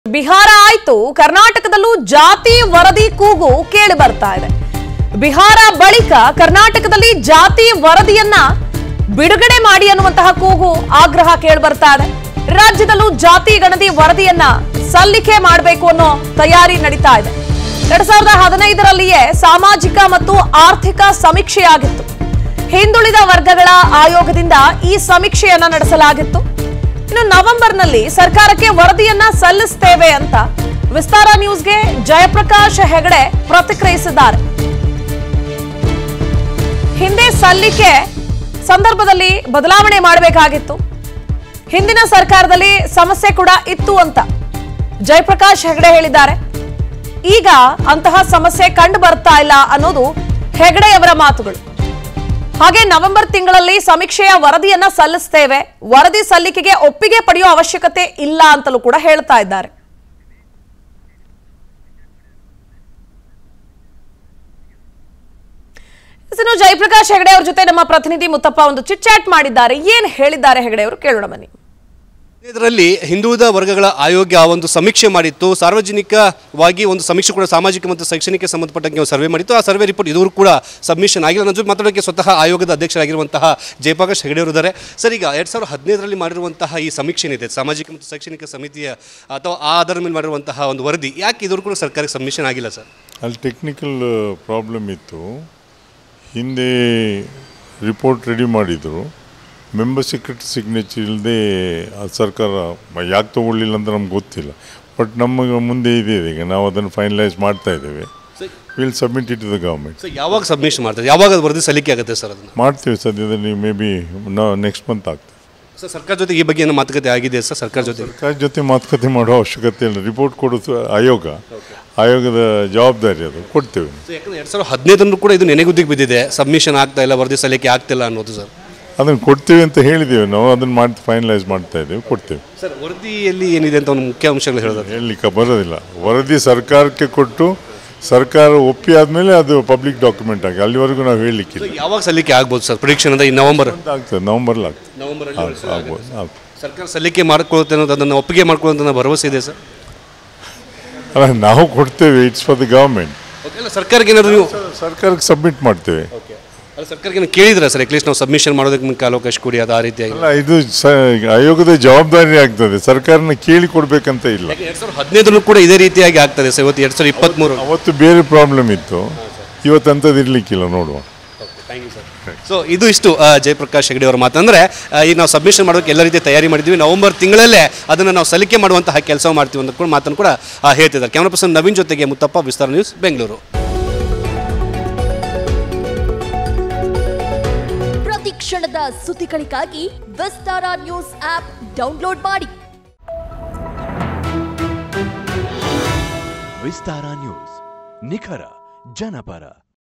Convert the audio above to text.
ಬಿಹಾರ ಆಯ್ತು ಕರ್ನಾಟಕದಲ್ಲೂ ಜಾತಿ ವರದಿ ಕೂಗು ಕೇಳಿ ಬರ್ತಾ ಇದೆ ಬಿಹಾರ ಬಳಿಕ ಕರ್ನಾಟಕದಲ್ಲಿ ಜಾತಿ ವರದಿಯನ್ನ ಬಿಡುಗಡೆ ಮಾಡಿ ಅನ್ನುವಂತಹ ಕೂಗು ಆಗ್ರಹ ಕೇಳಿ ಬರ್ತಾ ಇದೆ ರಾಜ್ಯದಲ್ಲೂ ಜಾತಿ ಗಣತಿ ವರದಿಯನ್ನ ಸಲ್ಲಿಕೆ ಮಾಡಬೇಕು ಅನ್ನೋ ತಯಾರಿ ನಡೀತಾ ಇದೆ ಎರಡ್ ಸಾವಿರದ ಹದಿನೈದರಲ್ಲಿಯೇ ಸಾಮಾಜಿಕ ಮತ್ತು ಆರ್ಥಿಕ ಸಮೀಕ್ಷೆಯಾಗಿತ್ತು ಹಿಂದುಳಿದ ವರ್ಗಗಳ ಆಯೋಗದಿಂದ ಈ ಸಮೀಕ್ಷೆಯನ್ನ ನಡೆಸಲಾಗಿತ್ತು ಇನ್ನು ನವೆಂಬರ್ನಲ್ಲಿ ಸರ್ಕಾರಕ್ಕೆ ವರದಿಯನ್ನ ಸಲ್ಲಿಸ್ತೇವೆ ಅಂತ ವಿಸ್ತಾರ ನ್ಯೂಸ್ಗೆ ಜಯಪ್ರಕಾಶ್ ಹೆಗಡೆ ಪ್ರತಿಕ್ರಿಯಿಸಿದ್ದಾರೆ ಹಿಂದೆ ಸಲ್ಲಿಕೆ ಸಂದರ್ಭದಲ್ಲಿ ಬದಲಾವಣೆ ಮಾಡಬೇಕಾಗಿತ್ತು ಹಿಂದಿನ ಸರ್ಕಾರದಲ್ಲಿ ಸಮಸ್ಯೆ ಕೂಡ ಇತ್ತು ಅಂತ ಜಯಪ್ರಕಾಶ್ ಹೆಗಡೆ ಹೇಳಿದ್ದಾರೆ ಈಗ ಅಂತಹ ಸಮಸ್ಯೆ ಕಂಡು ಬರ್ತಾ ಇಲ್ಲ ಅನ್ನೋದು ಹೆಗಡೆಯವರ ಮಾತುಗಳು ಹಾಗೆ ನವೆಂಬರ್ ತಿಂಗಳಲ್ಲಿ ಸಮೀಕ್ಷೆಯ ವರದಿಯನ್ನ ಸಲ್ಲಿಸ್ತೇವೆ ವರದಿ ಸಲ್ಲಿಕೆಗೆ ಒಪ್ಪಿಗೆ ಪಡೆಯುವ ಅವಶ್ಯಕತೆ ಇಲ್ಲ ಅಂತಲೂ ಕೂಡ ಹೇಳ್ತಾ ಇದ್ದಾರೆ ಇನ್ನು ಜಯಪ್ರಕಾಶ್ ಹೆಗಡೆ ಅವ್ರ ಜೊತೆ ನಮ್ಮ ಪ್ರತಿನಿಧಿ ಮುತ್ತಪ್ಪ ಒಂದು ಚಿಟ್ ಚಾಟ್ ಮಾಡಿದ್ದಾರೆ ಏನ್ ಹೇಳಿದ್ದಾರೆ ಹೆಗಡೆ ಅವರು ಕೇಳೋಣ ಬನ್ನಿ ಇದರಲ್ಲಿ ಹಿಂದುಳಿದ ವರ್ಗಗಳ ಆಯೋಗ ಒಂದು ಸಮೀಕ್ಷೆ ಮಾಡಿತ್ತು ಸಾರ್ವಜನಿಕವಾಗಿ ಒಂದು ಸಮೀಕ್ಷೆ ಕೂಡ ಸಾಮಾಜಿಕ ಮತ್ತು ಶೈಕ್ಷಣಿಕ ಸಂಬಂಧಪಟ್ಟಂಗೆ ಒಂದು ಸರ್ವೆ ಮಾಡಿತ್ತು ಆ ಸರ್ವೆ ರಿಪೋರ್ಟ್ ಇದುವರೆಗೂ ಕೂಡ ಸಬ್ಮಿಷನ್ ಆಗಿಲ್ಲ ನನ್ನ ಜೊತೆ ಮಾತಾಡೋಕ್ಕೆ ಸ್ವತಃ ಆಯೋಗದ ಅಧ್ಯಕ್ಷರಾಗಿರುವಂತಹ ಜಯಪ್ರಕಾಶ್ ಹೆಗಡೆ ಅವರು ಇದ್ದಾರೆ ಸರ್ ಈಗ ಎರಡು ಸಾವಿರದ ಹದಿನೈದರಲ್ಲಿ ಮಾಡಿರುವಂತಹ ಈ ಸಮೀಕ್ಷೆ ಏನಿದೆ ಸಾಮಾಜಿಕ ಮತ್ತು ಶೈಕ್ಷಣಿಕ ಸಮಿತಿಯ ಅಥವಾ ಆ ಆಧಾರದ ಮೇಲೆ ಮಾಡಿರುವಂತಹ ಒಂದು ವರದಿ ಯಾಕೆ ಇದುವರೆಗೂ ಕೂಡ ಸರ್ಕಾರಕ್ಕೆ ಸಬ್ಮಿಷನ್ ಆಗಿಲ್ಲ ಸರ್ ಅಲ್ಲಿ ಟೆಕ್ನಿಕಲ್ ಪ್ರಾಬ್ಲಮ್ ಇತ್ತು ಹಿಂದೆ ರಿಪೋರ್ಟ್ ರೆಡಿ ಮಾಡಿದರು ಮೆಂಬರ್ ಸೆಕ್ರೆಟರಿ ಸಿಗ್ನೇಚರ್ ಇಲ್ಲದೆ ಸರ್ಕಾರ ಯಾಕೆ ತೊಗೊಳ್ಳಿಲ್ಲ ಅಂತ ನಮ್ಗೆ ಗೊತ್ತಿಲ್ಲ ಬಟ್ ನಮಗೆ ಮುಂದೆ ಇದೆ ಈಗ ನಾವು ಅದನ್ನು ಫೈನಲೈಸ್ ಮಾಡ್ತಾ ಇದ್ದೇವೆ will submit it to the government so ಯಾವಾಗ ಸಬ್ಮಿಷನ್ ಮಾಡ್ತಾರೆ ಯಾವಾಗ ಅದು ವರದಿ ಸಲ್ಲಿಕೆ ಆಗುತ್ತೆ ಸರ್ ಅದನ್ನು ಮಾಡ್ತೀವಿ ಸದ್ಯದಲ್ಲಿ ಮೇ ಬಿ ನೆಕ್ಸ್ಟ್ ಮಂತ್ ಆಗ್ತದೆ ಸರ್ ಸರ್ಕಾರ ಜೊತೆ ಈ ಬಗ್ಗೆ ಏನೋ ಮಾತುಕತೆ ಆಗಿದೆ ಸರ್ ಸರ್ಕಾರ ಜೊತೆ ಸರ್ಕಾರ ಜೊತೆ ಮಾತುಕತೆ ಮಾಡೋ ಅವಶ್ಯಕತೆ ಇಲ್ಲ ರಿಪೋರ್ಟ್ ಕೊಡೋದು ಆಯೋಗ ಆಯೋಗದ ಜವಾಬ್ದಾರಿ ಅದು ಕೊಡ್ತೇವೆ ಸೊ ಯಾಕಂದ್ರೆ ಎರಡು ಸಾವಿರದ ಹದಿನೈದರಲ್ಲೂ ಕೂಡ ಇದು ನೆನೆಗುದ್ದಿಗೆ ಬಿದ್ದಿದೆ ಸಬ್ಮಿಷನ್ ಆಗ್ತಾ ಇಲ್ಲ ವರದಿ ಸಲ್ಲಿಕೆ ಆಗ್ತಿಲ್ಲ ಅನ್ನೋದು ಸರ್ ಅದನ್ನು ಕೊಡ್ತೇವೆ ಅಂತ ಹೇಳಿದ್ದೇವೆ ನಾವು ಅದನ್ನು ಮಾಡಿ ಫೈನಲೈಸ್ ಮಾಡ್ತಾ ಇದ್ದೇವೆ ಕೊಡ್ತೇವೆ ಸರ್ ವರದಿಯಲ್ಲಿ ಏನಿದೆ ಅಂತ ಒಂದು ಮುಖ್ಯ ಅಂಶಗಳು ಹೇಳಿದ್ರೆ ಹೇಳಲಿಕ್ಕೆ ಬರೋದಿಲ್ಲ ವರದಿ ಸರ್ಕಾರಕ್ಕೆ ಕೊಟ್ಟು ಸರ್ಕಾರ ಒಪ್ಪಿ ಆದಮೇಲೆ ಅದು ಪಬ್ಲಿಕ್ ಡಾಕ್ಯುಮೆಂಟ್ ಆಗಿ ಅಲ್ಲಿವರೆಗೂ ನಾವು ಹೇಳಲಿಕ್ಕಿಲ್ಲ ಯಾವಾಗ ಸಲ್ಲಿಕೆ ಆಗ್ಬೋದು ಸರ್ ಪ್ರಿಡಿಕ್ಷನ್ ಅಂದ್ರೆ ಈ ನವೆಂಬರ್ ಆಗ್ತದೆ ನವಂಬರ್ಲಿ ಆಗ್ತದೆ ನವೆಂಬರ್ ಆಗ್- ಆಗ್ಬೋದು ಆಗ್ತದೆ ಸರ್ಕಾರ ಸಲ್ಲಿಕೆ ಮಾಡ್ಕೊಳುತ್ತೆ ಅನ್ನೋದು ಅದನ್ನು ಒಪ್ಪಿಗೆ ಮಾಡ್ಕೊಳ್ಳುವಂತ ಅನ್ನೋ ಭರವಸೆ ಇದೆ ಸರ್ ಅಲ್ಲ ನಾವು ಕೊಡ್ತೇವೆ it's for the government okay ಅಲ್ಲ ಸರ್ಕಾರಕ್ಕೆ ಏನಾದ್ರು ನೀವು ಸರ್ಕಾರಕ್ಕೆ ಸಬ್ಮಿಟ್ ಮಾಡ್ತೇವೆ ಅಲ್ಲ ಸರ್ಕಾರಕ್ಕೆ ಏನಾದ್ರು ಕೇಳಿದ್ರೆ ಸರ್ ಅಟ್ಲೀಸ್ಟ್ ನಾವು ಸಬ್ಮಿಷನ್ ಮಾಡೋದಕ್ಕೆ ನಿಮ್ಗೆ ಅವಕಾಶ ಕೊಡಿ ಅದು ಆ ರೀತಿಯಾಗಿ ಅಲ್ಲ ಇದು ಸ ಆಯೋಗದ ಜವಾಬ್ದಾರಿ ಆಗ್ತದೆ ಸರ್ಕಾರನ ಕೇಳಿ ಕೊಡ್ಬೇಕಂತ ಇಲ್ಲ ಎರಡು ಸಾವಿರದ ಹದಿನೈದರಲ್ಲೂ ಕೂಡ ಇದೇ ರೀತಿಯಾಗಿ ಆಗ್ತದೆ ಸರ್ ಇವತ್ತು ಎರಡು ಸಾವಿರದ ಇಪ್ಪತ್ತ್ಮೂರು ಅವತ್ತು ಬೇರೆ ಪ್ರಾಬ್ಲಮ್ ಇತ್ತು ಇವತ್ತು ಅಂಥದ್ದು ಇರಲಿಕ್ಕಿಲ್ಲ ನೋಡುವ ಸೊ ಇದು ಇಷ್ಟು ಆ, ಜಯಪ್ರಕಾಶ್ ಹೆಗಡೆ ಅವರ ಮಾತಂದ್ರೆ ಆ, ಈಗ ನಾವು ಸಬ್ಮಿಷನ್ ಮಾಡೋದಕ್ಕೆ ಎಲ್ಲ ರೀತಿಯ ತಯಾರಿ ಮಾಡಿದ್ವಿ ನವೆಂಬರ್ ತಿಂಗಳಲ್ಲೇ ಅದನ್ನು ನಾವು ಸಲ್ಲಿಕೆ ಮಾಡುವಂತಹ ಕೆಲಸ ಮಾಡ್ತೀವಿ ಅಂತ ಕೂಡ ಮಾತನ್ನು ಕೂಡ ಆ, ಹೇಳ್ತಿದ್ದಾರೆ ಕ್ಯಾಮ್ರಾ ಪರ್ಸನ್ ನವೀನ್ ಜೊತೆಗೆ ಮುತ್ತಪ್ಪ ವಿಸ್ತಾರ ನ್ಯೂಸ್ ಬೆಂಗಳೂರು ಪ್ರತಿ ಕ್ಷಣದ ಸುದ್ದಿಗಳಿಗಾಗಿ ವಿಸ್ತಾರ ನ್ಯೂಸ್ ಆಪ್ ಡೌನ್ಲೋಡ್ ಮಾಡಿ ವಿಸ್ತಾರ ನ್ಯೂಸ್ ನಿಖರ ಜನಪರ